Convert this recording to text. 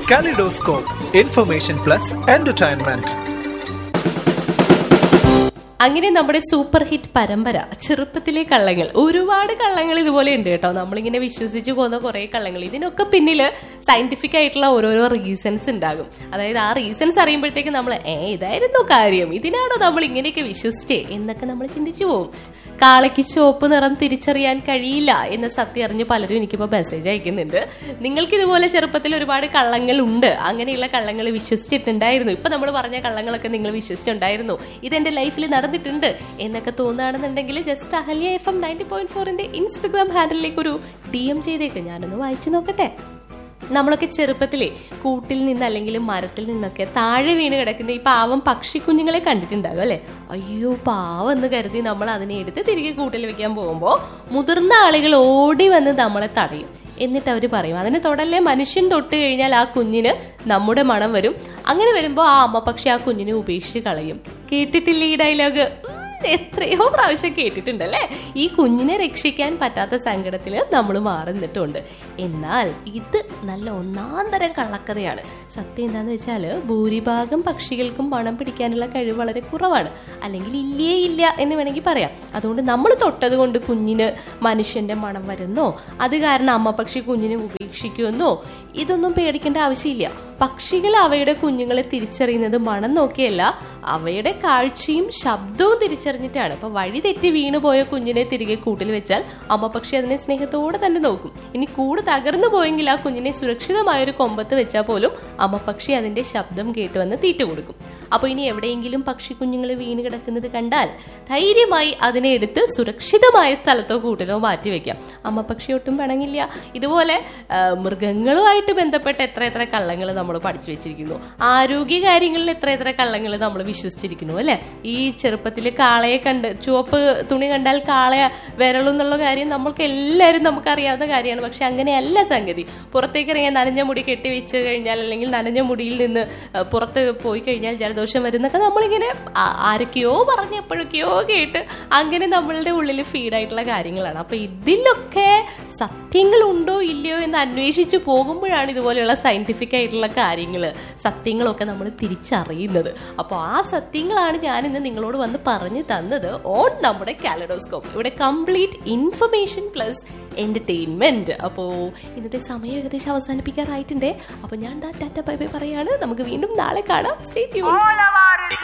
Kaleidoscope, information plus entertainment. അങ്ങനെ നമ്മുടെ super hit പരമ്പര ചെറുപ്പത്തിലെ കള്ളങ്ങൾ ഒരുപാട് കള്ളങ്ങൾ ഇതുപോലെ ഉണ്ട് കേട്ടോ നമ്മളിങ്ങനെ വിശ്വസിച്ച് പോകുന്ന കുറെ കള്ളങ്ങൾ ഇതിനൊക്കെ പിന്നില് സയന്റിഫിക് ആയിട്ടുള്ള ഓരോരോ റീസൺസ് ഉണ്ടാകും അതായത് ആ റീസൺസ് അറിയുമ്പോഴത്തേക്ക് നമ്മൾ ഏ ഇതായിരുന്നു കാര്യം ഇതിനാണോ നമ്മൾ ഇങ്ങനെയൊക്കെ വിശ്വസിച്ചേ എന്നൊക്കെ നമ്മൾ ചിന്തിച്ചു പോകും കാളയ്ക്ക് ചുവപ്പ് നിറം തിരിച്ചറിയാൻ കഴിയില്ല എന്ന സത്യം അറിഞ്ഞ് പലരും എനിക്കിപ്പോൾ മെസ്സേജ് അയക്കുന്നുണ്ട് നിങ്ങൾക്ക് ഇതുപോലെ ചെറുപ്പത്തിൽ ഒരുപാട് കള്ളങ്ങൾ ഉണ്ട് അങ്ങനെയുള്ള കള്ളങ്ങൾ വിശ്വസിച്ചിട്ടുണ്ടായിരുന്നു ഇപ്പൊ നമ്മൾ പറഞ്ഞ കള്ളങ്ങളൊക്കെ നിങ്ങൾ വിശ്വസിച്ചിട്ടുണ്ടായിരുന്നു ഇതെന്റെ ലൈഫിൽ നടന്നിട്ടുണ്ട് എന്നൊക്കെ തോന്നുകയാണെന്നുണ്ടെങ്കിൽ just Ahalya F M ninety point ഫോറിന്റെ ഇൻസ്റ്റഗ്രാം ഹാൻഡിലേക്ക് ഒരു ഡി എം ചെയ്തേക്ക് ഞാനൊന്ന് വായിച്ചു നോക്കട്ടെ നമ്മളൊക്കെ ചെറുപ്പത്തിലെ കൂട്ടിൽ നിന്ന് അല്ലെങ്കിൽ മരത്തിൽ നിന്നൊക്കെ താഴെ വീണ് കിടക്കുന്ന ഈ പാവം പക്ഷി കുഞ്ഞുങ്ങളെ കണ്ടിട്ടുണ്ടാകും അല്ലെ അയ്യോ പാവം എന്ന് കരുതി നമ്മൾ അതിനെ എടുത്ത് തിരികെ കൂട്ടിൽ വെക്കാൻ പോകുമ്പോൾ മുതിർന്ന ആളുകൾ ഓടി വന്ന് നമ്മളെ തടയും എന്നിട്ട് അവർ പറയും അതിനെ തൊടല്ലേ മനുഷ്യൻ തൊട്ട് കഴിഞ്ഞാൽ ആ കുഞ്ഞിന് നമ്മുടെ മണം വരും അങ്ങനെ വരുമ്പോൾ ആ അമ്മ പക്ഷി ആ കുഞ്ഞിനെ ഉപേക്ഷിച്ച് കളയും കേട്ടിട്ടില്ലേ ഈ ഡയലോഗ് എത്രയോ പ്രാവശ്യം കേട്ടിട്ടുണ്ടല്ലേ ഈ കുഞ്ഞിനെ രക്ഷിക്കാൻ പറ്റാത്ത സങ്കടത്തിൽ നമ്മൾ മാറി നിന്നിട്ടുണ്ട് എന്നാൽ ഇത് നല്ല ഒന്നാം തരം കള്ളക്കഥയാണ് സത്യം എന്താന്ന് വെച്ചാൽ ഭൂരിഭാഗം പക്ഷികൾക്കും പണം പിടിക്കാനുള്ള കഴിവ് വളരെ കുറവാണ് അല്ലെങ്കിൽ ഇല്ലേ ഇല്ല എന്ന് വേണമെങ്കിൽ പറയാം അതുകൊണ്ട് നമ്മൾ തൊട്ടത് കൊണ്ട് കുഞ്ഞിന് മനുഷ്യന്റെ മണം വരുന്നോ അത് കാരണം അമ്മ പക്ഷി കുഞ്ഞിനെ ഉപേക്ഷിക്കുമെന്നോ ഇതൊന്നും പേടിക്കേണ്ട ആവശ്യമില്ല പക്ഷികൾ അവയുടെ കുഞ്ഞുങ്ങളെ തിരിച്ചറിയുന്നത് മണം നോക്കിയല്ല അവയുടെ കാഴ്ചയും ശബ്ദവും തിരിച്ചറിഞ്ഞിട്ടാണ് ഇപ്പൊ വഴി തെറ്റി വീണുപോയ കുഞ്ഞിനെ തിരികെ കൂട്ടിൽ വെച്ചാൽ അമ്മ പക്ഷി അതിനെ സ്നേഹത്തോടെ തന്നെ നോക്കും ഇനി കൂട് തകർന്നു പോയെങ്കിൽ ആ കുഞ്ഞിനെ സുരക്ഷിതമായ ഒരു കൊമ്പത്ത് വെച്ചാൽ പോലും അമ്മ പക്ഷി അതിന്റെ ശബ്ദം കേട്ട് വന്ന് തീറ്റ കൊടുക്കും അപ്പൊ ഇനി എവിടെയെങ്കിലും പക്ഷി കുഞ്ഞുങ്ങൾ വീണ് കിടക്കുന്നത് കണ്ടാൽ ധൈര്യമായി അതിനെ എടുത്ത് സുരക്ഷിതമായ സ്ഥലത്തോ കൂട്ടിലോ മാറ്റി വെക്കാം അമ്മ പക്ഷി ഒട്ടും പിണങ്ങില്ല ഇതുപോലെ ആ, മൃഗങ്ങളുമായിട്ട് ബന്ധപ്പെട്ട എത്ര എത്ര കള്ളങ്ങൾ നമ്മൾ പഠിച്ചു വെച്ചിരിക്കുന്നു ആരോഗ്യ കാര്യങ്ങളിൽ എത്ര എത്ര കള്ളങ്ങൾ നമ്മൾ വിശ്വസിച്ചിരിക്കുന്നു അല്ലെ ഈ ചെറുപ്പത്തിൽ കാളയെ കണ്ട് ചുവപ്പ് തുണി കണ്ടാൽ കാളയെ വിരളും എന്നുള്ള കാര്യം നമ്മൾക്ക് എല്ലാവരും നമുക്ക് അറിയാവുന്ന കാര്യമാണ് പക്ഷെ അങ്ങനെയല്ല സംഗതി പുറത്തേക്ക് ഇറങ്ങിയാൽ നനഞ്ഞ മുടി കെട്ടി വെച്ച് കഴിഞ്ഞാൽ അല്ലെങ്കിൽ നനഞ്ഞ മുടിയിൽ നിന്ന് ആ, പുറത്ത് പോയി കഴിഞ്ഞാൽ ജലദോഷം വരുന്നൊക്കെ നമ്മളിങ്ങനെ ആ- ആരൊക്കെയോ പറഞ്ഞ് എപ്പോഴൊക്കെയോ കേട്ട് അങ്ങനെ നമ്മളുടെ ഉള്ളിൽ ഫീഡായിട്ടുള്ള കാര്യങ്ങളാണ് അപ്പൊ ഇതിലൊക്കെ സത്യങ്ങളുണ്ടോ ഇല്ലയോ എന്ന് അന്വേഷിച്ച് പോകുമ്പോഴാണ് ഇതുപോലെയുള്ള സയന്റിഫിക് ആയിട്ടുള്ള കാര്യങ്ങൾ സത്യങ്ങളൊക്കെ നമ്മൾ തിരിച്ചറിയുന്നത് അപ്പോൾ ആ സത്യങ്ങളാണ് ഞാൻ ഇന്ന് നിങ്ങളോട് വന്ന് പറഞ്ഞു തന്നത് ഓൺ നമ്മുടെ കാലഡോസ്കോപ്പ് ഇവിടെ കംപ്ലീറ്റ് ഇൻഫർമേഷൻ പ്ലസ് എന്റർടൈൻമെന്റ് അപ്പോൾ ഇന്നത്തെ സമയം ഏകദേശം അവസാനിപ്പിക്കാറായിട്ടുണ്ടേ അപ്പോൾ ഞാൻ ദാ ടാറ്റ ബൈ ബൈ പറയാണ് നമുക്ക് വീണ്ടും നാളെ കാണാം സ്റ്റേ ട്യൂൺ